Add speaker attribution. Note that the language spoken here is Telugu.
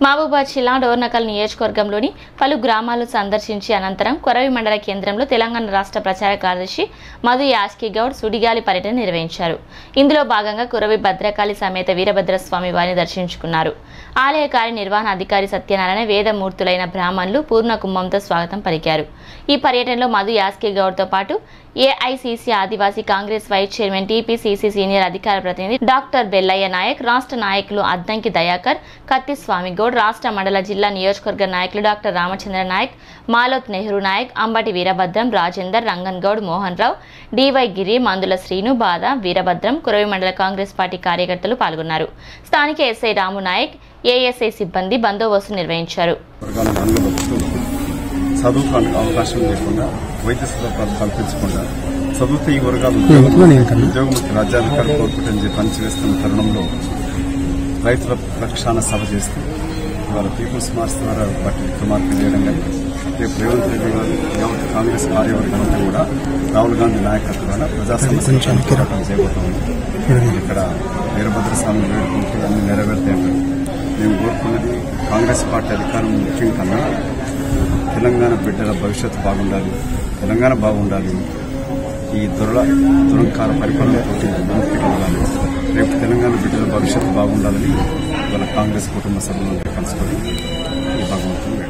Speaker 1: మహబూబాద్ జిల్లా డోర్నకల్ నియోజకవర్గంలోని పలు గ్రామాలు సందర్శించి అనంతరం కొరవి మండల కేంద్రంలో తెలంగాణ రాష్ట్ర ప్రచార కార్యదర్శి మధు యాస్కి గౌడ్ సుడిగాలి పర్యటన నిర్వహించారు ఇందులో భాగంగా కురవి భద్రకాళి సమేత వీరభద్రస్వామి వారిని దర్శించుకున్నారు ఆలయ కార్యనిర్వహణ అధికారి సత్యనారాయణ వేదమూర్తులైన బ్రాహ్మణులు పూర్ణ కుంభంతో స్వాగతం పలికారు ఈ పర్యటనలో మధు యాస్కి గౌడ్తో పాటు AICC Adivasi Congress vice chairman TPCC senior అధికార ప్రతినిధి డాక్టర్ బెల్లయ్య నాయక్ రాష్ట్ర నాయకులు అద్దంకి దయాకర్ కత్తి స్వామి గౌడ్ రాష్ట్ర మండల జిల్లా నియోజకవర్గ నాయకులు డాక్టర్ రామచంద్ర నాయక్ మాలోత్ నెహ్రూ నాయక్ అంబటి వీరభద్రం రాజేందర్ రంగన్ గౌడ్ మోహన్ రావు డివై గిరి మందుల శ్రీను బాధ వీరభద్రం కురవి మండల కాంగ్రెస్ పార్టీ కార్యకర్తలు పాల్గొన్నారు స్థానిక ఎస్ఐ రాము నాయక్ ఏఎస్ఐ సిబ్బంది బందోబస్తు నిర్వహించారు
Speaker 2: వర్గాలను అనుభవిస్తూ చదువుకోవడానికి అవకాశం లేకుండా వైద్య సదుపాయాలు కల్పించకుండా చదువుతూ ఈ వర్గాలు ఉద్యోగముఖి రాజ్యాధికారి కోరుకుంటే పనిచేస్తున్న తరుణంలో రైతుల రక్షణ సభ చేస్తూ ఇవాళ పీపుల్స్ మార్చ్ ద్వారా వాటిని విక్రమార్పు చేయడం కానీ రేపు రేవంత్ రెడ్డి గారు యావత్ కాంగ్రెస్ కార్యవర్గం అంతా కూడా రాహుల్ గాంధీ నాయకత్వాన ప్రజా సమస్యలను పోరాటం చేయబోతోంది ఇక్కడ వీరభద్ర స్వామి వేడుకుంటే అన్ని నెరవేరుతాయి మేము కోరుకున్నది కాంగ్రెస్ పార్టీ అధికారం ముఖ్యం కన్నా తెలంగాణ బిడ్డల భవిష్యత్తు బాగుండాలి తెలంగాణ బాగుండాలి ఈ దురల దురంకార పరిపాలనతో విముక్తి కలగాలి రేపు తెలంగాణ బిడ్డల భవిష్యత్తు బాగుండాలని ఇవాళ కాంగ్రెస్ కుటుంబ సభ్యులందరూ కలుసుకొని ఈ భగవంతుని